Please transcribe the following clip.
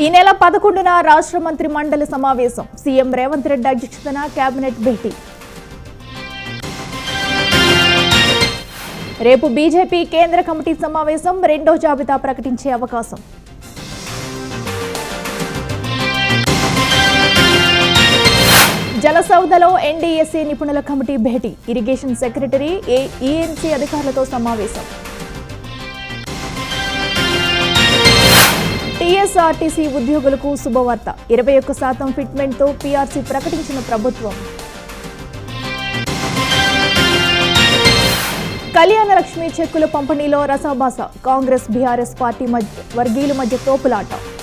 ఈ నెల పదకొండున రాష్ట్ర మంత్రి మండలి సమావేశం సీఎం రేవంత్ రెడ్డి అధ్యక్షతన కేబినెట్ భేటీ రేపు బీజేపీ కేంద్ర కమిటీ సమావేశం రెండో జాబితా ప్రకటించే అవకాశం జలసౌదలో ఎన్డీఎస్ఏ నిపుణుల కమిటీ భేటీ ఇరిగేషన్ సెక్రటరీ ఏ ఈఎన్సీ అధికారులతో సమావేశం టీఎస్ఆర్టీసీ ఉద్యోగులకు శుభవార్త ఇరవై ఒక్క శాతం ఫిట్మెంట్తో పీఆర్సీ ప్రకటించిన ప్రభుత్వం కళ్యాణ లక్ష్మి చెక్కుల పంపిణీలో రసాభాస కాంగ్రెస్ బీఆర్ఎస్ పార్టీ మధ్య వర్గీయుల మధ్య తోపులాట